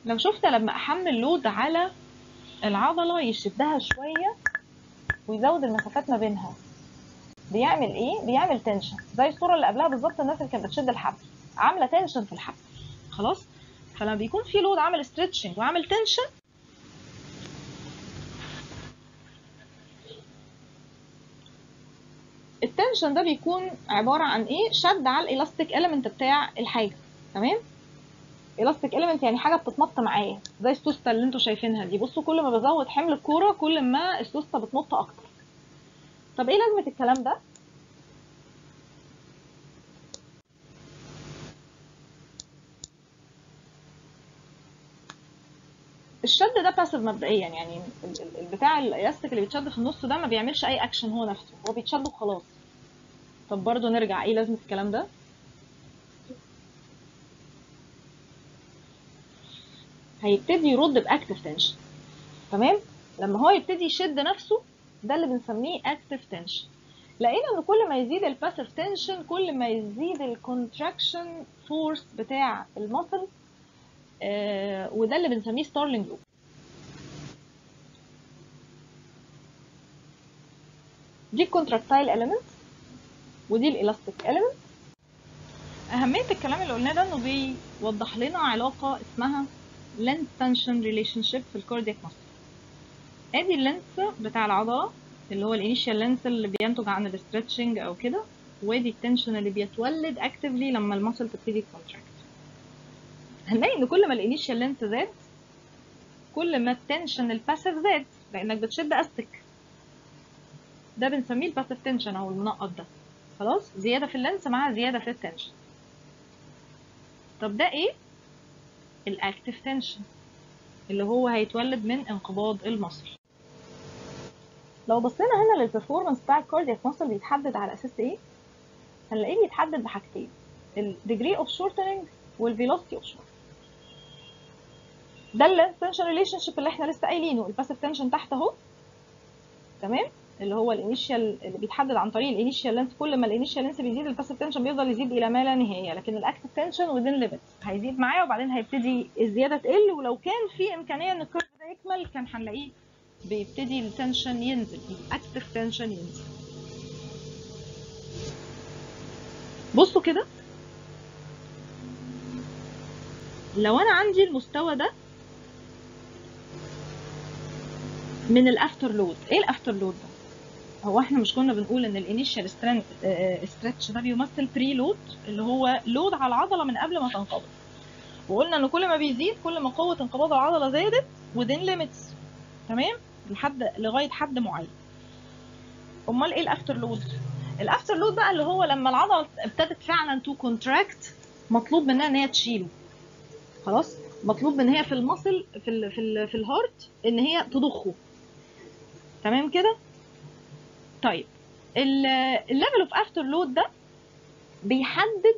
لو شفت لما احمل لود على العضله يشدها شويه ويزود المسافات ما بينها بيعمل ايه بيعمل تنشن زي الصوره اللي قبلها بالظبط الناس اللي كانت بتشد الحبل عامله تنشن في الحبل خلاص فلما بيكون في لود عامل ستريتشنج وعامل تنشن التنشن ده بيكون عباره عن ايه شد على الالاستيك اليمنت بتاع الحاجه تمام الاستيك اليمنت يعني حاجه بتتنط معايا زي السوسته اللي انتوا شايفينها دي بصوا كل ما بزود حمل الكوره كل ما السوسته بتنط اكتر طب ايه لازمه الكلام ده الشد ده باسيف مبدئيا يعني ال- ال- البتاع الالاستيك اللي بيتشد في النص ده ما بيعملش اي اكشن هو نفسه هو بيتشد وخلاص طب برضه نرجع ايه لازمه الكلام ده هيبتدي يرد باكتف تنشن تمام لما هو يبتدي يشد نفسه ده اللي بنسميه اكتف تنشن لقينا ان كل ما يزيد الباسيف تنشن كل ما يزيد الكونتراكشن فورس بتاع المسل آه وده اللي بنسميه ستارلينج لوب دي الكونتراكتايل اليمنت ودي الالاستيك اليمنت اهميه الكلام اللي قلناه ده انه بيوضح لنا علاقه اسمها لينس تنشن ريليشن شيب في الكاردياك ماسل ادي اللينس بتاع العضله اللي هو الانيشال لينس اللي بينتج عن الاسترتشنج او كده وادي التنشن اللي بيتولد اكتفلي لما المسل تبتدي تكونتراكت هنلاقي ان كل ما الانيشال لينس زاد كل ما التنشن الباسيف زاد لانك بتشد استك ده بنسميه الباسيف تنشن او المنقط ده خلاص زياده في اللينس مع زياده في التنشن طب ده ايه الاكتف تنشن اللي هو هيتولد من انقباض المصل لو بصينا هنا للبرفورمانس بتاع الكاردياك ماسل بيتحدد على اساس ايه هنلاقيه بيتحدد بحاجتين الديجري اوف شورتنج والفيلوسيتي اوف شورتنج ده اللينس تنشن ريليشن شيب اللي احنا لسه قايلينه الباسيف تنشن تحت اهو تمام اللي هو الانيشال اللي بيتحدد عن طريق الانيشال لينس كل ما الانيشال لينس بيزيد الباسيف تنشن بيفضل يزيد الى ما لا نهايه لكن الاكتف تنشن وذين ليميت هيزيد معايا وبعدين هيبتدي الزياده تقل ولو كان في امكانيه ان الكيرف ده يكمل كان هنلاقيه بيبتدي التنشن ينزل الاكتف تنشن ينزل بصوا كده لو انا عندي المستوى ده من الافتر لود ايه الافتر لود ده هو احنا مش كنا بنقول ان الانيشال ستريتش ده بيمثل بري لود اللي هو لود على العضله من قبل ما تنقبض وقلنا ان كل ما بيزيد كل ما قوه انقباض العضله زادت within ليميتس تمام لحد لغايه حد معين امال ايه الافتر لود الافتر لود بقى اللي هو لما العضله ابتدت فعلا تو كونتراكت مطلوب منها ان هي تشيله خلاص مطلوب ان هي في المصل في ال في ال في الهارت ان هي تضخه تمام كده طيب الليفل اوف افتر لود ده بيحدد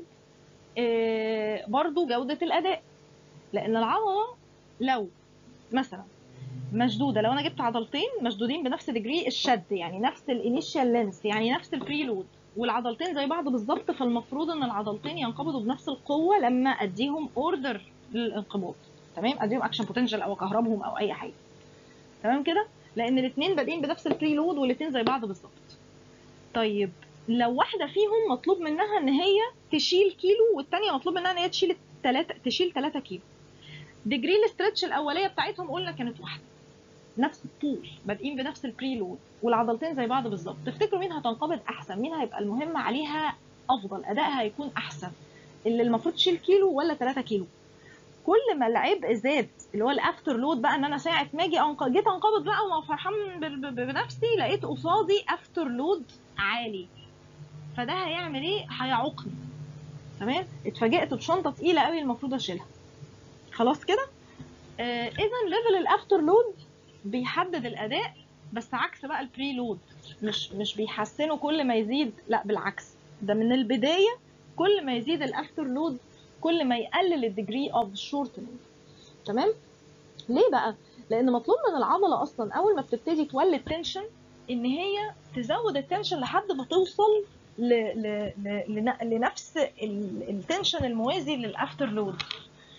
آه، برضو جودة الأداء لأن العضلة لو مثلا مشدودة لو أنا جبت عضلتين مشدودين بنفس ديجري الشد يعني نفس الانيشال لينس يعني نفس البري لود والعضلتين زي بعض بالظبط فالمفروض ان العضلتين ينقبضوا بنفس القوة لما اديهم اوردر للانقباض تمام اديهم اكشن بوتنشال او اكهربهم او اي حاجة تمام كده لان الاثنين بادئين بنفس البري لود والاثنين زي بعض بالظبط طيب لو واحده فيهم مطلوب منها ان هي تشيل كيلو والثانيه مطلوب منها ان هي تشيل التلاتة تشيل 3 كيلو ديجري الاسترتش الاوليه بتاعتهم قلنا كانت واحده نفس الطول بادئين بنفس البري لود والعضلتين زي بعض بالظبط تفتكروا مين هتنقبض احسن مين هيبقى المهم عليها افضل ادائها هيكون احسن اللي المفروض تشيل كيلو ولا 3 كيلو كل ما العبء زاد اللي هو الافتر لود بقى ان انا ساعه ما اجي أنق... جيت انقبض بقى وما فرحان ب... ب... بنفسي لقيت قصادي افتر لود عالي فده هيعمل ايه هيعوقني تمام اتفاجئت بشنطه تقيله قوي المفروض اشيلها خلاص كده آه اذا ليفل الافتر لود بيحدد الاداء بس عكس بقى البري لود مش مش بيحسنه كل ما يزيد لا بالعكس ده من البدايه كل ما يزيد الافتر لود كل ما يقلل الديجري اوف شورتنج تمام ليه بقى لان مطلوب من العضله اصلا اول ما بتبتدي تولد تنشن ان هي تزود التنشن لحد ما توصل ل... ل... ل... لنفس التنشن الموازي للافتر لود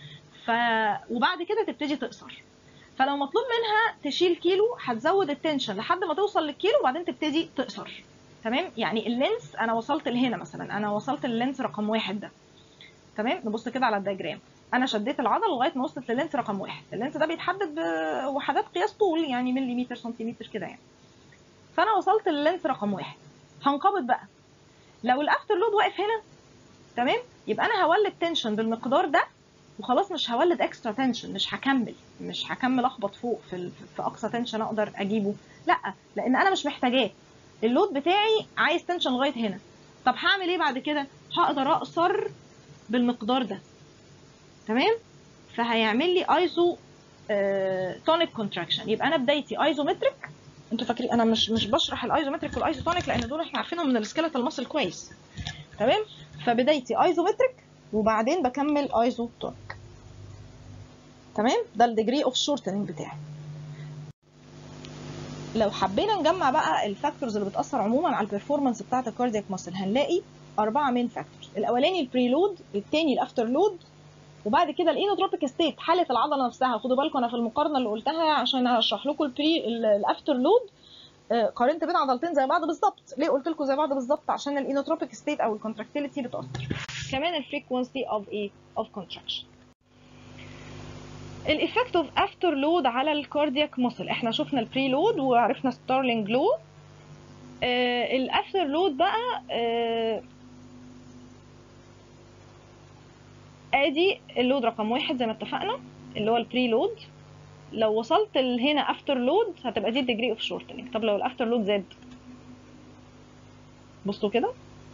ف وبعد كده تبتدي تقصر فلو مطلوب منها تشيل كيلو هتزود التنشن لحد ما توصل للكيلو وبعدين تبتدي تقصر تمام يعني اللينس انا وصلت لهنا مثلا انا وصلت لللينس رقم واحد ده تمام نبص كده على الدياجرام انا شديت العضله لغايه ما وصلت لللينس رقم واحد اللينس ده بيتحدد بوحدات قياس طول يعني مليمتر سنتيمتر كده يعني فانا وصلت لللينس رقم واحد هنقبض بقى لو الافتر لود واقف هنا تمام يبقى انا هولد تنشن بالمقدار ده وخلاص مش هولد اكسترا تنشن مش هكمل مش هكمل اخبط فوق في, ال- في اقصى تنشن اقدر اجيبه لا لان انا مش محتاجاه اللود بتاعي عايز تنشن لغايه هنا طب هعمل ايه بعد كده هقدر اقصر بالمقدار ده تمام فهيعمل لي ايزو تونيك كونتراكشن يبقى انا بدايتي ايزومتريك انتوا فاكرين انا مش مش بشرح الايزومتريك والايزوتونيك لان دول احنا عارفينهم من السكيلتال ماسل كويس تمام فبدايتي ايزومتريك وبعدين بكمل ايزوتونيك تمام ده الديجري اوف شورتنج بتاعي لو حبينا نجمع بقى الفاكتورز اللي بتاثر عموما على البرفورمانس بتاعه الكاردياك ماسل هنلاقي اربعه مين فاكتورز الاولاني البريلود الثاني الافتر لود وبعد كده الانوتروبيك ستيت حاله العضله نفسها خدوا بالكم انا في المقارنه اللي قلتها عشان اشرح لكم البري الافتر لود آه، قارنت بين عضلتين زي بعض بالظبط ليه قلت لكم زي بعض بالظبط عشان الانوتروبيك ستيت او الكونتراكتيليتي بتاثر كمان الفريكونسي اوف ايه اوف كونتراكشن الايفكت اوف افتر لود على الكاردياك ماسل احنا شفنا البري لود وعرفنا ستارلينج لو الافتر لود بقى آه، ادي اللود رقم واحد زي ما اتفقنا اللي هو البري لود لو وصلت لهنا افتر لود هتبقى دي الديجري اوف شورتنج طب لو الافتر لود زاد بصوا كده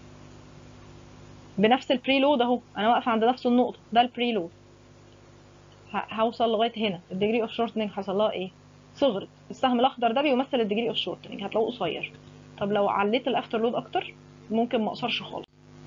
بنفس البري لود اهو انا واقفه عند نفس النقطه ده البري لود هوصل لغايه هنا الديجري اوف شورتنج حصل لها ايه صغرت السهم الاخضر ده بيمثل الديجري اوف شورتنج هتلاقوه قصير طب لو عليت الافتر لود اكتر ممكن ما اقصرش خالص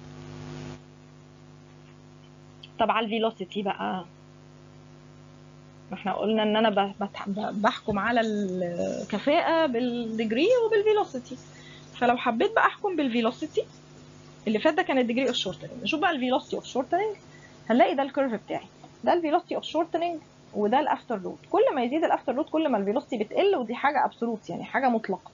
طب على الفيلوسيتي بقى ما احنا قلنا ان انا ب- بت- ب- بحكم على الكفاءة بالديجري وبالفيلوسيتي فلو حبيت بقى احكم بالفيلوسيتي اللي فات ده كان الديجري اوف شورتنج نشوف بقى الفيلوسيتي اوف شورتنج هنلاقي ده الكيرف بتاعي ده الفيلوسيتي اوف شورتنج وده الافتر لود كل ما يزيد الافتر لود كل ما الفيلوسيتي بتقل ودي حاجه ابسولوت يعني حاجه مطلقه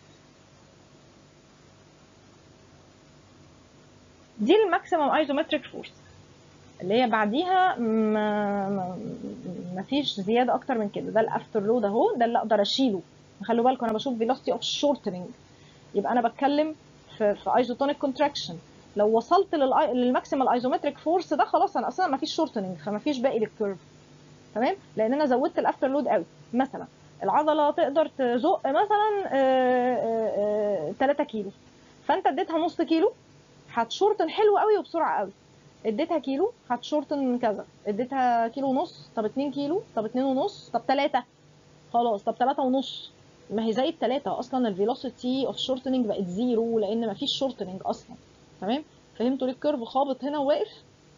دي الماكسيمم ايزومتريك فورس اللي هي بعديها ما ما- مفيش زياده اكتر من كده ده الافتر لود اهو ده اللي اقدر اشيله خلوا بالكم انا بشوف فيلوسيتي اوف شورتنج يبقى انا بتكلم في في ايزوتونيك كونتراكشن لو وصلت للأي- للماكسيمال ايزومتريك فورس ده خلاص انا اصلا مفيش شورتنج فمفيش باقي للكيرف تمام لان انا زودت الافتر لود قوي مثلا العضله تقدر تزق مثلا 3 كيلو فانت اديتها نص كيلو هتشورتن حلو قوي وبسرعه قوي اديتها كيلو هتشورتن كذا اديتها كيلو ونص طب 2 كيلو طب 2 ونص طب 3 خلاص طب 3 ونص ما هي زي التلاتة اصلا الفيلوسيتي اوف شورتنينج بقت زيرو لان ما فيش شورتنينج اصلا تمام فهمتوا ليه الكيرف خابط هنا وواقف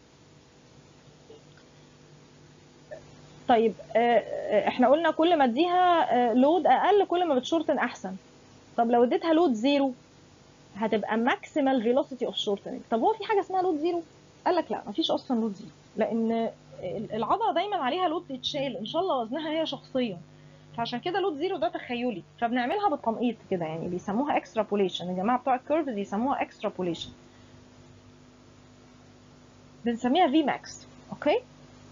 طيب آه، آه، احنا قلنا كل ما اديها لود اقل كل ما بتشورتن احسن طب لو اديتها لود زيرو هتبقى ماكسيمال فيلوسيتي اوف شورتنينج طب هو في حاجه اسمها لود زيرو قال لك لا مفيش اصلا لود زيرو لان العضله دايما عليها لود تتشال ان شاء الله وزنها هي شخصيا فعشان كده لود زيرو ده تخيلي فبنعملها بالتنقيط كده يعني بيسموها اكسترابوليشن الجماعه بتوع الكيرفز يسموها اكسترابوليشن بنسميها في ماكس اوكي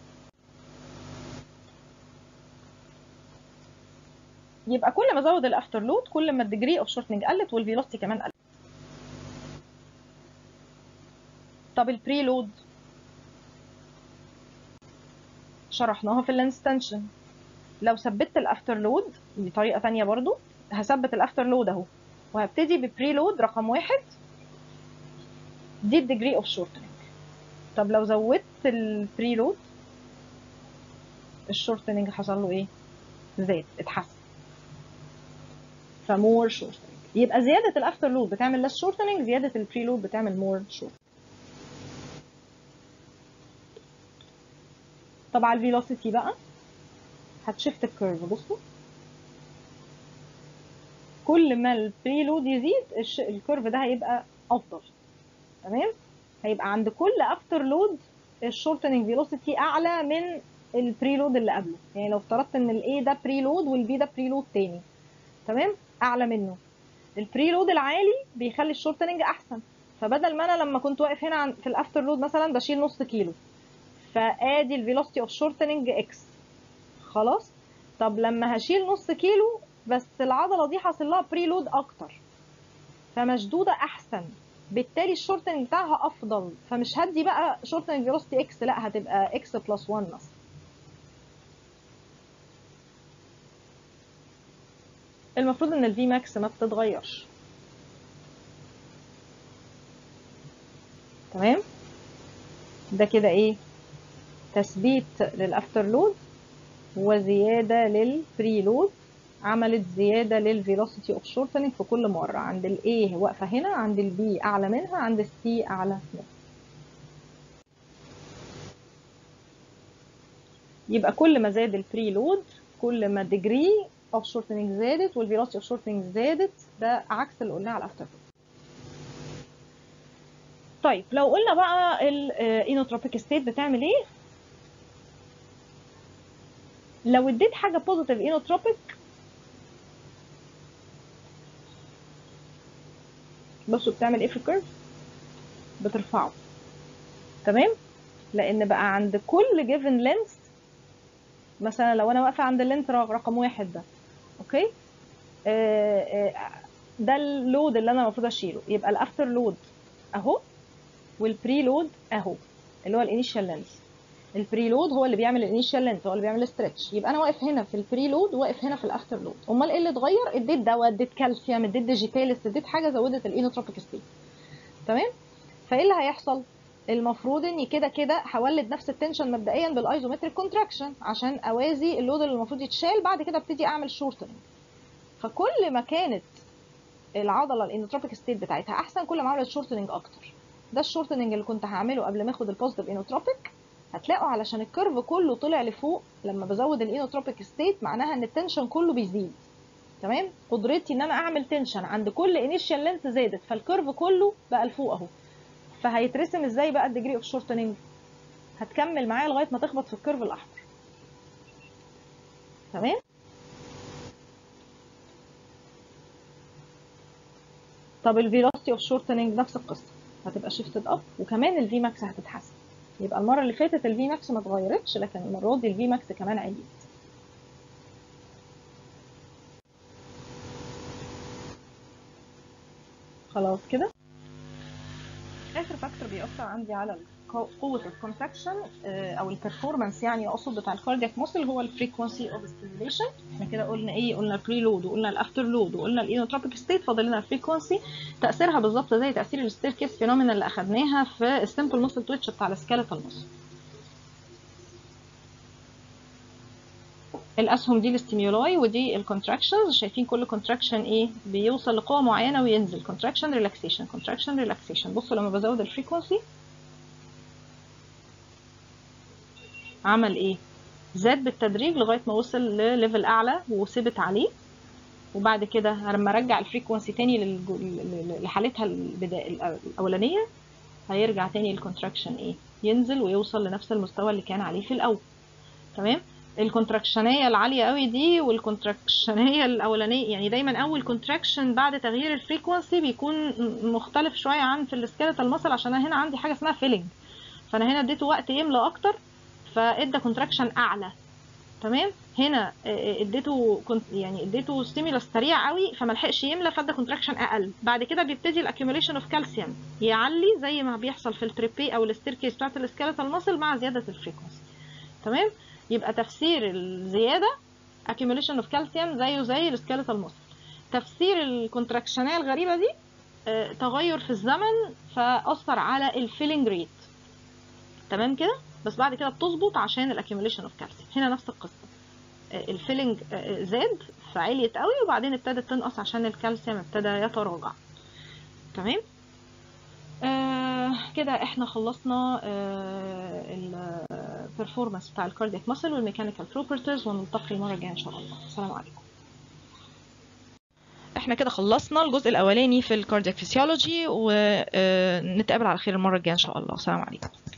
يبقى كل ما زود الافتر لود كل ما الديجري اوف شورتنج قلت والفيلوسيتي كمان قلت طب البري لود شرحناها في اللينس تنشن لو ثبت الافتر لود بطريقه تانية برضو هثبت الافتر لود اهو وهبتدي ببري لود رقم واحد دي الديجري اوف شورتنج طب لو زودت البري لود الشورتنج حصل له ايه زاد اتحسن فمور شورتنج يبقى زياده الافتر لود بتعمل لس شورتنج زياده البري لود بتعمل مور شورتنج طب على الفيلوسيتي بقى هتشفت الكيرف بصوا كل ما البري لود يزيد الش... الكيرف ده هيبقى افضل تمام هيبقى عند كل افتر لود الشورتنج فيلوسيتي اعلى من البريلود اللي قبله يعني لو افترضت ان الاي ده بريلود والبي ده بريلود تاني تمام اعلى منه البريلود العالي بيخلي الشورتنج احسن فبدل ما انا لما كنت واقف هنا عن- في الافتر لود مثلا بشيل نص كيلو فادي الفيلوسيتي اوف شورتنج اكس خلاص طب لما هشيل نص كيلو بس العضله دي حاصل لها بريلود اكتر فمشدوده احسن بالتالي الشورتنج بتاعها افضل فمش هدي بقى شورتنج فيلوسيتي اكس لا هتبقى اكس بلس 1 مثلا المفروض ان الفي ماكس ما بتتغيرش تمام ده كده ايه تثبيت للافتر لود وزياده للبري لود عملت زياده للفيلوسيتي اوف شورتنج في كل مره عند الاي واقفه هنا عند البي اعلى منها عند السي اعلى منها يبقى كل ما زاد البري لود كل ما الديجري اوف شورتنج زادت والفيلوسيتي اوف شورتنج زادت ده عكس اللي قلناه على الافتر لود طيب لو قلنا بقى الانوتروبيك ستيت بتعمل ايه لو اديت حاجه بوزيتيف انوتروبيك بصوا بتعمل ايه في الكيرف بترفعه تمام لان بقى عند كل جيفن لينث مثلا لو انا واقفه عند اللينث رقم واحد ده اوكي آه، آه، ده اللود اللي انا المفروض اشيله يبقى الافتر لود اهو والبري لود اهو اللي هو الانيشال لينث البري لود هو اللي بيعمل الانيشال لينث هو اللي بيعمل ستريتش يبقى انا واقف هنا في البري لود واقف هنا في الافتر لود امال ايه اللي اتغير اديت دواء اديت كالسيوم اديت ديجيتالس اديت حاجه زودت الانوتروبيك ستيت تمام فايه اللي هيحصل المفروض اني كده كده هولد نفس التنشن مبدئيا بالايزومتريك كونتراكشن عشان اوازي اللود اللي المفروض يتشال بعد كده ابتدي اعمل شورتنج فكل ما كانت العضله الانوتروبيك ستيت بتاعتها احسن كل ما عملت شورتنج اكتر ده الشورتنج اللي كنت هعمله قبل ما اخد البوزيتيف انوتروبيك هتلاقوا علشان الكيرف كله طلع لفوق لما بزود الانوتروبيك ستيت معناها ان التنشن كله بيزيد تمام قدرتي ان انا اعمل تنشن عند كل انيشال لينث زادت فالكيرف كله بقى لفوق اهو فهيترسم ازاي بقى الديجري اوف شورتنج هتكمل معايا لغايه ما تخبط في الكيرف الاحمر تمام طب الفيلوسيتي اوف شورتنج نفس القصه هتبقى شيفتد اب وكمان الفي ماكس هتتحسن يبقى المره اللي فاتت الفي ماكس ما اتغيرتش لكن المره دي الفي ماكس كمان عليت خلاص كده اخر فاكتور بيأثر عندي على القو- قوه الكونتراكشن او البرفورمانس يعني اقصد بتاع الكاردياك موسل هو الفريكونسي اوف ستيميوليشن احنا كده قلنا ايه قلنا البري لود وقلنا الافتر لود وقلنا الانوتروبيك ستيت فاضل لنا الفريكونسي تاثيرها بالظبط زي تاثير الستيركيس فينومينا اللي اخدناها في السمبل موسل تويتش بتاع السكيلتال موسل الاسهم دي الاستيميولاي ودي الكونتراكشنز شايفين كل كونتراكشن ايه بيوصل لقوه معينه وينزل كونتراكشن ريلاكسيشن كونتراكشن ريلاكسيشن بصوا لما بزود الفريكونسي عمل ايه زاد بالتدريج لغايه ما وصل لليفل اعلى وثبت عليه وبعد كده لما ارجع الفريكونسي تاني للج- ل- ل- لحالتها البدا... الاولانيه هيرجع تاني الكونتراكشن ايه ينزل ويوصل لنفس المستوى اللي كان عليه في الاول تمام الكونتراكشنيه العاليه قوي دي والكونتراكشنيه الاولانيه يعني دايما اول كونتراكشن بعد تغيير الفريكونسي بيكون م- مختلف شويه عن في السكيلتال ماسل عشان انا هنا عندي حاجه اسمها فيلنج فانا هنا اديته وقت يملى اكتر فادى كونتراكشن اعلى تمام هنا آه، اديته كنت يعني اديته ستيمولس سريع قوي فما لحقش يملى فادى كونتراكشن اقل بعد كده بيبتدي الاكيوميليشن اوف كالسيوم يعلي زي ما بيحصل في التريبي او الستيركيس بتاعت السكيلتال ماسل مع زياده الفريكونسي تمام يبقى تفسير الزياده accumulation of calcium زيه زي السكيلتال ماسل تفسير الكونتراكشنيه الغريبه دي آه، تغير في الزمن فاثر على الفيلينج ريت تمام كده بس بعد كده بتظبط عشان الاكيوميليشن اوف كالسيوم هنا نفس القصه آه، الفيلينج آه، زاد فعليت قوي وبعدين ابتدت تنقص عشان الكالسيوم ابتدى يتراجع تمام آه كده احنا خلصنا آه البرفورمانس بتاع الكاردياك ماسل والميكانيكال بروبرتيز ونلتقي المره الجايه ان شاء الله السلام عليكم احنا كده خلصنا الجزء الاولاني في الكاردياك فيسيولوجي ونتقابل على خير المره الجايه ان شاء الله السلام عليكم